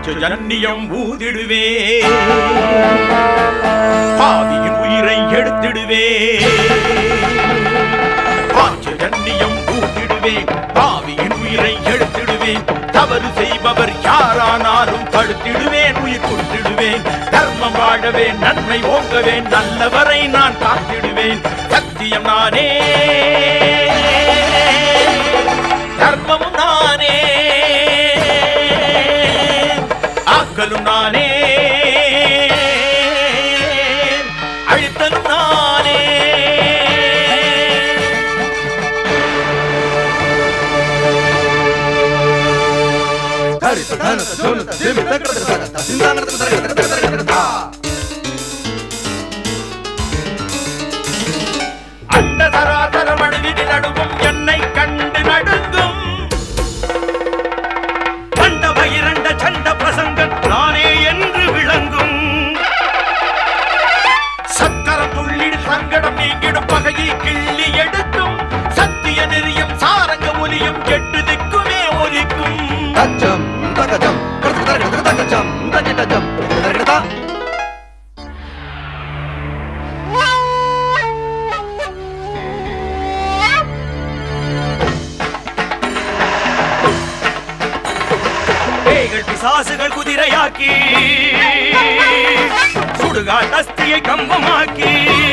பாஞ்சஜன்னியம் ஊதிடுவே பாவியின் உயிரை எடுத்திடுவே பாஞ்சஜன்னியம் ஊதிடுவேன் பாவியின் உயிரை எடுத்திடுவேன் தவறு செய்பவர் யாரானாலும் தடுத்திடுவேன் உயிர் கொடுத்திடுவேன் தர்மம் வாழவே நன்மை ஓங்கவேன் நல்லவரை நான் காத்திடுவேன் சத்தியம் நானே தர்மமும் நானே ஆக்கலும் நானே அழித்தலும் நானே தரிச தனத ஜோனத திமி தக்கட தக்கட சிந்தானத தக்கட தக்கட தக்கட தா அண்ட சராசர மனிதனி நடுவும் என்னை கண்டு நடுங்கும் கண்ட பகிரண்ட சண்ட பிரசங்கன் நானே என்று விளங்கும் சக்கரம் துள்ளிடு சங்கடம் நீங்கிடும் பகையை கிள்ளி எடுக்கும் சத்திய நெறியும் சாரங்க ஒலியும் கெட்டு திக்குமே ஒலிக்கும் தச்சம் தக்கஜம் கடத தக்கட தக்கஜம் தக்கஜம் தக்கட தா பேய்கள் பிசாசுகள் குதிரையாக்கி சுடுகாட் அஸ்தியை கம்பமாக்கி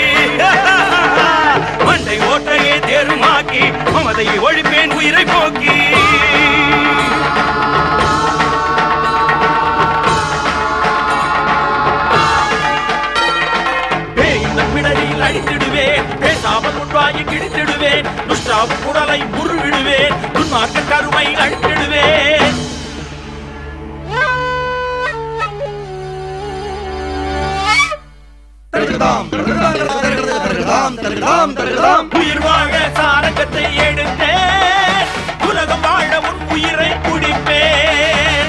மண்டை ஓட்டையே தேருமாக்கி மமதையை ஒழிப்பேன் உயிரை போக்கி பேயின் பிடரில் அடித்திடுவேன் பேசாமல் உண்வாங்கி கிழித்திடுவேன் துஷ்டாவு குடலை முருவிடுவேன் துன்மார்க்க கருமை அழித்திடுவேன் தக்கடாம் தக்கடாம் தக்கடாம் தக்கடாம் உயிர் வாழ சாரங்கத்தை எடுத்தேன் உலகம் வாழ உன் உயிரை குடிப்பேன்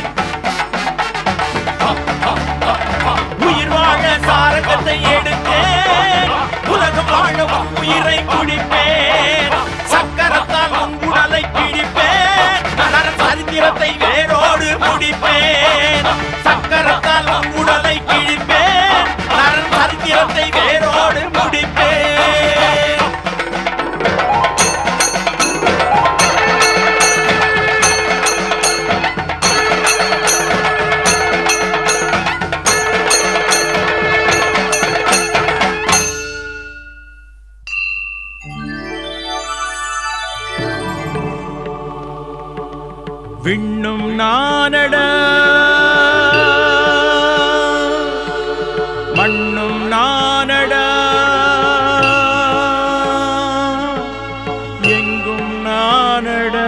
உயிர் வாழ சாரங்கத்தை எடுத்தேன் உலகம் வாழ உன் உயிரை குடிப்பேன் சக்கரத்தால் உன் உடலை கிழிப்பேன் நர சரித்திரத்தை வேரோடு முடிப்பேன் சக்கரத்தால் உன் உடலை கிழிப்பேன் நர சரித்திரத்தை வேரோடு முடிப்பேன் விண்ணும் நானட மண்ணும் நானட எங்கும் நானட